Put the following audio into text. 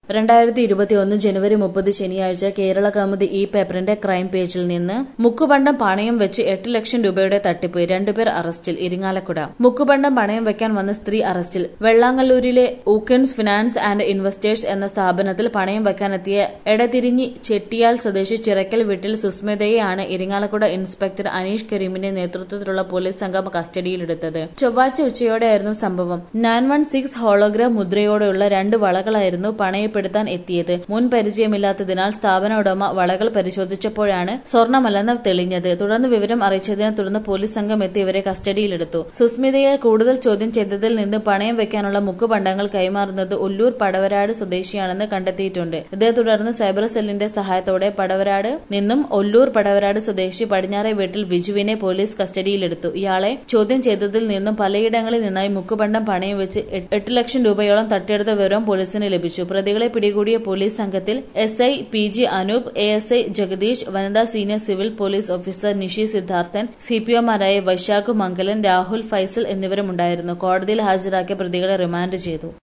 രണ്ടായിരത്തി ഇരുപത്തിയൊന്ന് ജനുവരി മുപ്പത് ശനിയാഴ്ച കേരള കൗമുദി ഈ പേപ്പറിന്റെ ക്രൈം പേജിൽ നിന്ന് മുക്കുപണ്ടം പണയം വെച്ച് എട്ട് ലക്ഷം രൂപയുടെ തട്ടിപ്പ് രണ്ടുപേർ അറസ്റ്റിൽ ഇരിങ്ങാലക്കുട മുക്കുപണ്ടം പണയം വെക്കാൻ വന്ന സ്ത്രീ അറസ്റ്റിൽ വെള്ളാങ്ങല്ലൂരിലെ ഊക്കൻസ് ഫിനാൻസ് ആൻഡ് ഇൻവെസ്റ്റേഴ്സ് എന്ന സ്ഥാപനത്തിൽ പണയം വെക്കാനെത്തിയ എടതിരിഞ്ഞി ചെട്ടിയാൽ സ്വദേശി ചിറക്കൽ വീട്ടിൽ സുസ്മിതയെയാണ് ഇരിങ്ങാലക്കുട ഇൻസ്പെക്ടർ അനീഷ് കരീമിന്റെ നേതൃത്വത്തിലുള്ള പോലീസ് സംഘം കസ്റ്റഡിയിലെടുത്തത് ചൊവ്വാഴ്ച ഉച്ചയോടെയായിരുന്നു സംഭവം നയൻ വൺ സിക്സ് ഹോളോഗ്രാം മുദ്രയോടെയുള്ള രണ്ട് വളകളായിരുന്നു പണയപ്പെടുത്താൻ എത്തിയത് മുൻ പരിചയമില്ലാത്തതിനാൽ സ്ഥാപന ഉടമ വളകൾ പരിശോധിച്ചപ്പോഴാണ് സ്വർണ്ണമല്ലെന്ന് തെളിഞ്ഞത് തുടർന്ന് വിവരം അറിയിച്ചതിനെ തുടർന്ന് പോലീസ് സംഘം എത്തി ഇവരെ കസ്റ്റഡിയിലെടുത്തു സുസ്മിതയെ കൂടുതൽ ചോദ്യം ചെയ്തതിൽ നിന്ന് പണയം വെക്കാനുള്ള മുക്കുപണ്ടങ്ങൾ കൈമാറുന്നത് ഉല്ലൂർ പടവരാട് സ്വദേശിയാണെന്ന് കണ്ടെത്തിയിട്ടുണ്ട് ഇതേ തുടർന്ന് സൈബർ സെല്ലിന്റെ സഹായത്തോടെ പടവരാട് നിന്നും ഒല്ലൂർ പടവരാട് സ്വദേശി പടിഞ്ഞാറെ വീട്ടിൽ വിജുവിനെ പോലീസ് കസ്റ്റഡിയിലെടുത്തു ഇയാളെ ചോദ്യം ചെയ്തതിൽ നിന്നും പലയിടങ്ങളിൽ നിന്നായി മുക്കുപണ്ടം പണയം വെച്ച് എട്ട് എട്ട് ലക്ഷം രൂപയോളം തട്ടിയെടുത്ത വിവരം പോലീസിന് ലഭിച്ചു പ്രതികളെ പിടികൂടിയ പോലീസ് സംഘത്തിൽ S I P G Anoop A S I Jagadeesh വനിതാ senior civil police officer Nishi Sidharthan C P ഒമാരായ വൈശാഖ് മംഗലൻ രാഹുൽ ഫൈസൽ എന്നിവരുമുണ്ടായിരുന്നു കോടതിയിൽ ഹാജരാക്കിയ പ്രതികളെ റിമാൻഡ് ചെയ്തു